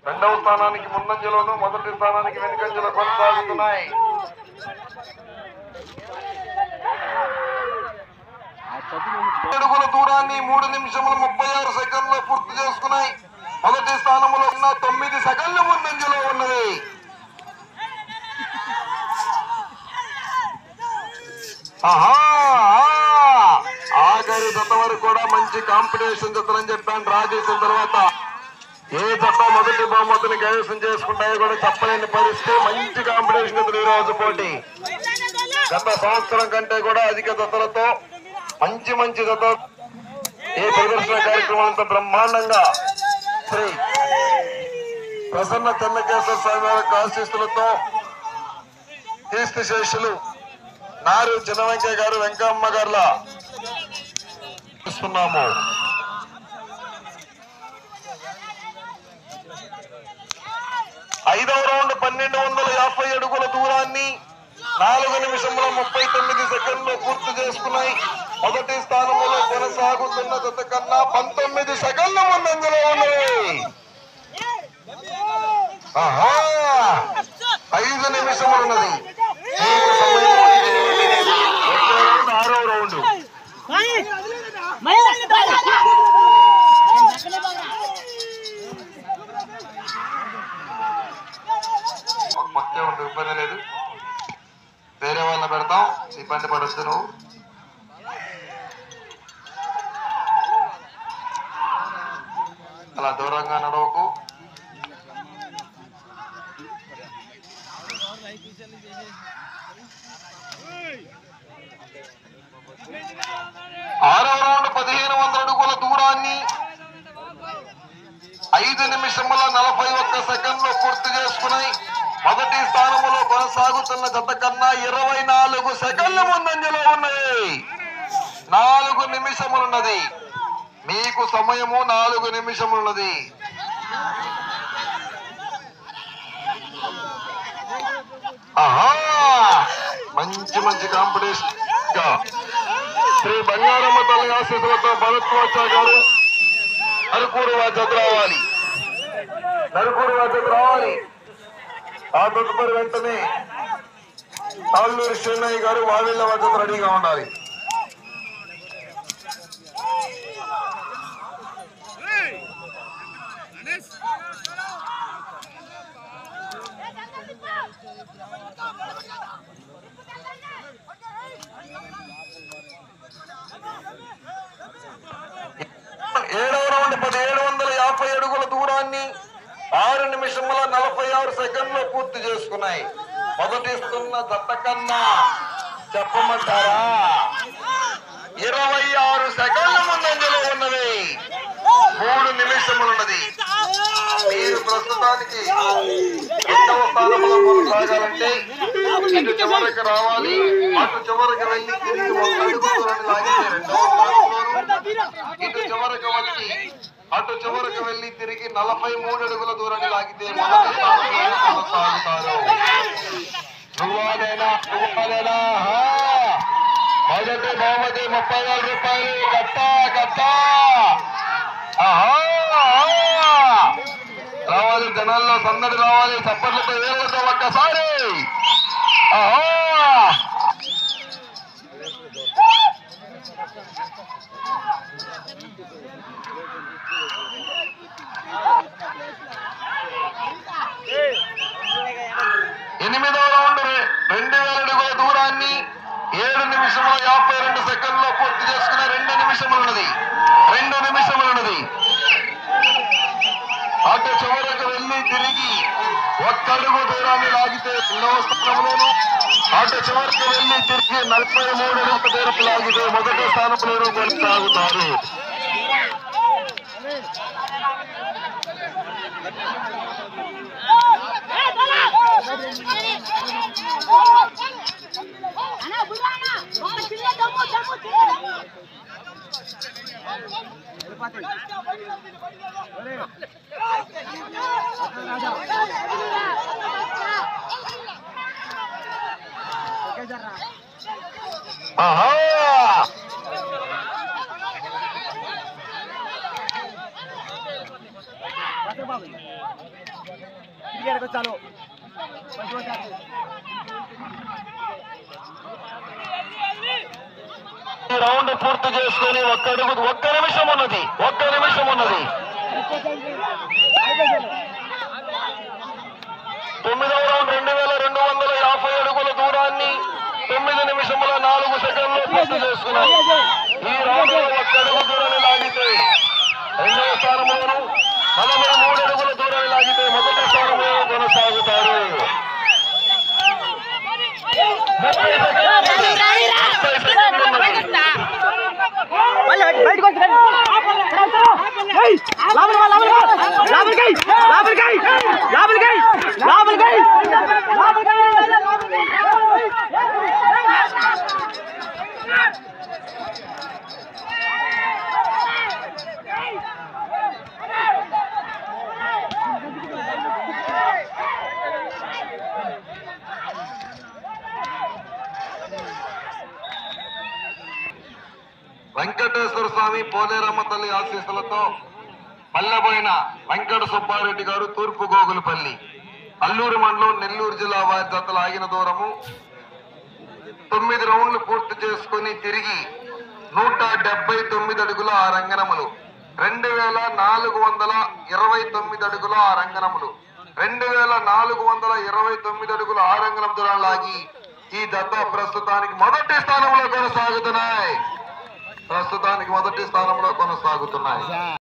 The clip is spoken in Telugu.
రెండవ స్థానానికి ముందంజలోను మొదటి స్థానానికి వెనుకంజలో కొనసాగుతున్నాయి అడుగుల దూరాన్ని మూడు నిమిషముల ముప్పై ఆరు సెకండ్లో పూర్తి చేసుకున్నాయి మొదటి స్థానంలో ఉన్న తొమ్మిది సెకండ్ల ముందంజలో ఉన్నది ఆహా ఆ! ఆఖరి జత వరకు కూడా మంచి కాంపిటీషన్ జతలని చెప్పాను డ్రా చేసిన తర్వాత ఏ జత మొదటి బహుమతిని కైవసం చేసుకుంటాయో కూడా చెప్పలేని పరిస్థితి మంచి కాంపిటీషన్ జతలు ఈ రోజు పోటీ గత సంవత్సరం కంటే కూడా అధిక జతలతో మంచి మంచి జత ఈ ప్రదర్శన కార్యక్రమం అంతా బ్రహ్మాండంగా శ్రీ ప్రసన్న చెన్నకేశ్వర స్వామి వారి ఆశీస్సులతో కీర్తి శేషులు నారు చిన్నవెంకయ్య గారు వెంకమ్మ గారుల ఇస్తున్నాము ఐదవ రౌండ్ పన్నెండు వందల యాభై అడుగుల దూరాన్ని నాలుగు నిమిషముల ముప్పై తొమ్మిది సెకండ్లు పూర్తి చేసుకున్నాయి మొదటి స్థానంలో కొనసాగుతున్న జత కన్నా పంతొమ్మిది సెకండ్ల ముందంజలో ఉన్నాయి ఆహా ఐదు నిమిషములు ఉన్నది మీకు సమయం ఐదు నిమిషాలు. వచ్చే రౌండ్ ఆరో రౌండ్ ఒక పక్కే ఉండు ఇబ్బంది లేదు వేరే వాళ్ళని పెడతాం ఇబ్బంది పడద్దు నువ్వు అలా దూరంగా నడవకు ఆరో రౌండ్ పదిహేను వందల అడుగుల దూరాన్ని ఐదు నిమిషముల నలభై ఒక్క సెకండ్లు పూర్తి చేసుకుని మొదటి స్థానములో కొనసాగుతున్న జత కన్నా ఇరవై నాలుగు సెకండ్ల ముందంజలో ఉన్నాయి నాలుగు నిమిషములున్నది మీకు సమయము నాలుగు నిమిషములున్నది ఆహా మంచి మంచి కాంపిటీషన్ గా శ్రీ బంగారమ్మ తల్లి ఆశీస్సులతో భరద్వాజ గారు నరుకూరు వాద్యత రావాలి నరుకూరు వాద్యత రావాలి ఆ తదుపరి వెంటనే తాళ్ళూరి శ్రీనయ్య గారు వావిళ్ళ వాద్యత రెడీగా ఉండాలి ఏడవ రౌండ్ పదిహేడు వందల యాభై అడుగుల దూరాన్ని ఆరు నిమిషముల నలభై ఆరు సెకండ్లు పూర్తి చేసుకున్నాయి మొదటి ఇస్తున్న జత కన్నా చెప్పమంటారా ఇరవై ఆరు సెకండ్ల ముందంజలో ఉన్నది మూడు నిమిషములున్నది మీరు ప్రస్తుతానికి రెండవ స్థానంలో కొనసాగాలంటే ఇటు చివరికి రావాలి అటు చివరికి వెళ్ళి తిరిగి ఒక అడుగు దూరాన్ని లాగితే రెండవ స్థానంలోను ఇటు చివరికి వచ్చి అటు చివరికి వెళ్ళి తిరిగి నలభై మూడు అడుగుల దూరాన్ని లాగితే మొదటి స్థానంలో కొనసాగుతారు నువ్వాలేనా నువ్వాలేనా హా. మొదటి బహుమతి ముప్పై వేల రూపాయలు కట్ట కట్ట ఆహా, ఆహా. రావాలి జనాల్లో సందడి రావాలి చప్పట్లతో వేలతో ఒక్కసారి ఆహా ఎనిమిదవ రౌండ్ రె- రెండు వేల అడుగుల దూరాన్ని ఏడు నిమిషముల యాభై రెండు సెకండ్లో పూర్తి చేసుకున్న రెండు నిమిషములున్నది రెండు నిమిషములున్నది అటు చివరకు వెళ్ళి తిరిగి ఒక్కడుగు దూరాన్ని లాగితే రెండవ స్థానంలోను అటు చివరికి వెళ్ళి తిరిగి నలభై మూడు అడుగుల దూరం లాగితే మొదటి స్థానంలోనూ కొనసాగుతారు అన్నా బుర్రానా బాగా చిన్న దమ్ము దమ్ము చిన్న దమ్ము ఆహా చాలు ఈ రౌండ్ పూర్తి చేసుకొని ఒక్క అడుగు ఒక్క నిమిషం ఉన్నది ఒక్క నిమిషం ఉన్నది తొమ్మిదవ రౌండ్ రెండు వేల రెండు వందల యాభై అడుగుల దూరాన్ని తొమ్మిది నిమిషముల నాలుగు సెకండ్లు పూర్తి చేసుకున్నారు ఈ రౌండ్ లో ఒక్క అడుగు దూరాన్ని లాగితే రెండవ స్థానంలోను నలభై మూడు అడుగుల దూరాన్ని లాగితే మొదటి స్థానంలో కొనసాగుతారు ముప్పై సెకండ్లు ఉన్నది. ముప్పై సెకండ్లు ఉన్నది. బయటకు వచ్చి లోపలికి లోపలికి లోపలికి లోపలికి లోపలికి వెంకటేశ్వర స్వామి పోలేరమ్మ తల్లి ఆశీస్సులతో పల్లెబోయిన వెంకట సుబ్బారెడ్డి గారు తూర్పు గోగులపల్లి అల్లూరు మండలం నెల్లూరు జిల్లా వారి జతలు ఆగిన దూరము తొమ్మిది రౌండ్లు పూర్తి చేసుకుని తిరిగి నూట డెబ్బై తొమ్మిది అడుగుల ఆ రంగనములు రెండు వేల నాలుగు వందల ఇరవై తొమ్మిది అడుగుల ఆ రంగనములు రెండు వేల నాలుగు వందల ఇరవై తొమ్మిది అడుగుల ఆ రంగనం దూరం లాగి ఈ దత్త ప్రస్తుతానికి మొదటి స్థానంలో కొనసాగుతున్నాయి ప్రస్తుతానికి మొదటి స్థానంలో కొనసాగుతున్నాయి